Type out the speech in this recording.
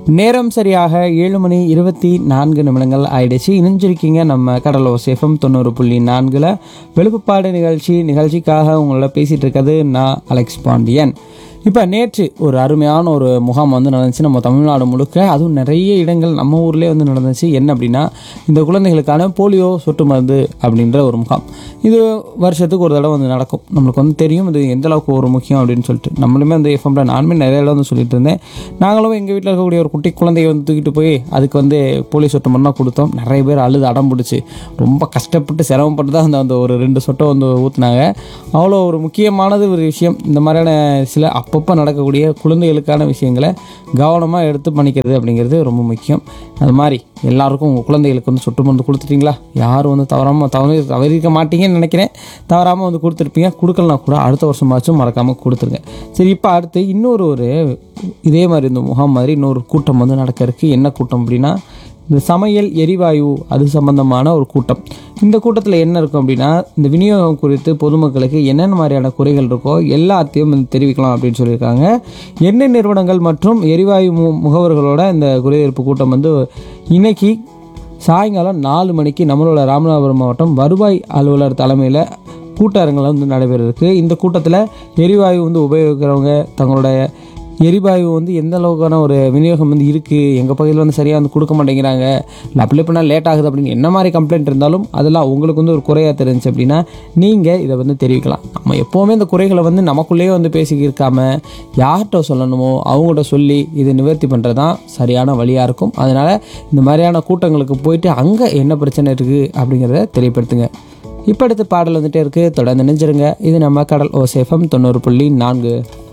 நேரம் சரியாக ஏழு மணி இருபத்தி நான்கு நிமிடங்கள் ஆயிடுச்சு இணைஞ்சிருக்கீங்க நம்ம கடலோ சேஃபம் தொண்ணூறு புள்ளி நான்கில் வெளுப்புப்பாடு நிகழ்ச்சி நிகழ்ச்சிக்காக உங்களோட பேசிகிட்டு இருக்கிறது நான் அலெக்ஸ் பாண்டியன் இப்போ நேற்று ஒரு அருமையான ஒரு முகாம் வந்து நடந்துச்சு நம்ம தமிழ்நாடு முழுக்க அதுவும் நிறைய இடங்கள் நம்ம ஊர்லேயே வந்து நடந்துச்சு என்ன அப்படின்னா இந்த குழந்தைகளுக்கான போலியோ சொட்டு மருந்து அப்படின்ற ஒரு முகாம் இது வருஷத்துக்கு ஒரு தடவை வந்து நடக்கும் நம்மளுக்கு வந்து தெரியும் இது எந்த அளவுக்கு ஒரு முக்கியம் அப்படின்னு சொல்லிட்டு நம்மளுமே அந்த எஃப்எம்ல நானுமே நிறைய இடம் வந்து சொல்லிட்டு இருந்தேன் நாங்களும் எங்கள் வீட்டில் இருக்கக்கூடிய ஒரு குட்டி குழந்தைய வந்து தூக்கிட்டு போய் அதுக்கு வந்து போலியோ சொட்டு மருந்தாக கொடுத்தோம் நிறைய பேர் அழுது அடம் பிடிச்சி ரொம்ப கஷ்டப்பட்டு சிரமப்பட்டு தான் அந்த அந்த ஒரு ரெண்டு சொட்டை வந்து ஊற்றுனாங்க அவ்வளோ ஒரு முக்கியமானது ஒரு விஷயம் இந்த மாதிரியான சில அப்பப்போ நடக்கக்கூடிய குழந்தைகளுக்கான விஷயங்களை கவனமாக எடுத்து பண்ணிக்கிறது அப்படிங்கிறது ரொம்ப முக்கியம் அது மாதிரி எல்லாருக்கும் உங்கள் குழந்தைகளுக்கு வந்து சொட்டு மருந்து கொடுத்துட்டீங்களா யாரும் வந்து தவறாமல் தவறி தவறிக்க மாட்டீங்கன்னு நினைக்கிறேன் தவறாமல் வந்து கொடுத்துருப்பீங்க கொடுக்கலனா கூட அடுத்த வருஷமாச்சும் மறக்காமல் கொடுத்துருங்க சரி இப்போ அடுத்து இன்னொரு ஒரு இதே மாதிரி இந்த முகாம் மாதிரி இன்னொரு கூட்டம் வந்து நடக்க இருக்கு என்ன கூட்டம் அப்படின்னா இந்த சமையல் எரிவாயு அது சம்பந்தமான ஒரு கூட்டம் இந்த கூட்டத்தில் என்ன இருக்கும் அப்படின்னா இந்த விநியோகம் குறித்து பொதுமக்களுக்கு என்னென்ன மாதிரியான குறைகள் இருக்கோ எல்லாத்தையும் வந்து தெரிவிக்கலாம் அப்படின்னு சொல்லியிருக்காங்க எண்ணெய் நிறுவனங்கள் மற்றும் எரிவாயு மு முகவர்களோட இந்த குறைதீர்ப்பு கூட்டம் வந்து இன்னைக்கு சாயங்காலம் நாலு மணிக்கு நம்மளோட ராமநாதபுரம் மாவட்டம் வருவாய் அலுவலர் தலைமையில் கூட்டரங்கில் வந்து நடைபெற இருக்கு இந்த கூட்டத்தில் எரிவாயு வந்து உபயோகிக்கிறவங்க தங்களோட எரிவாயு வந்து எந்த அளவுக்கான ஒரு விநியோகம் வந்து இருக்குது எங்கள் பகுதியில் வந்து சரியாக வந்து கொடுக்க மாட்டேங்கிறாங்க இல்லை அப்ளை பண்ணால் லேட் ஆகுது அப்படின்னு என்ன மாதிரி கம்ப்ளைண்ட் இருந்தாலும் அதெல்லாம் உங்களுக்கு வந்து ஒரு குறையாக தெரிஞ்சு அப்படின்னா நீங்கள் இதை வந்து தெரிவிக்கலாம் நம்ம எப்போவுமே இந்த குறைகளை வந்து நமக்குள்ளேயே வந்து பேசிக்கிருக்காம யார்கிட்ட சொல்லணுமோ அவங்கள்ட்ட சொல்லி இதை நிவர்த்தி பண்ணுறது தான் சரியான வழியாக இருக்கும் அதனால் இந்த மாதிரியான கூட்டங்களுக்கு போயிட்டு அங்கே என்ன பிரச்சனை இருக்குது அப்படிங்கிறத தெரியப்படுத்துங்க இப்போ அடுத்து பாடல் வந்துட்டே இருக்குது தொடர்ந்து நினைஞ்சிருங்க இது நம்ம கடல் ஓசேஃபம் தொண்ணூறு புள்ளி நான்கு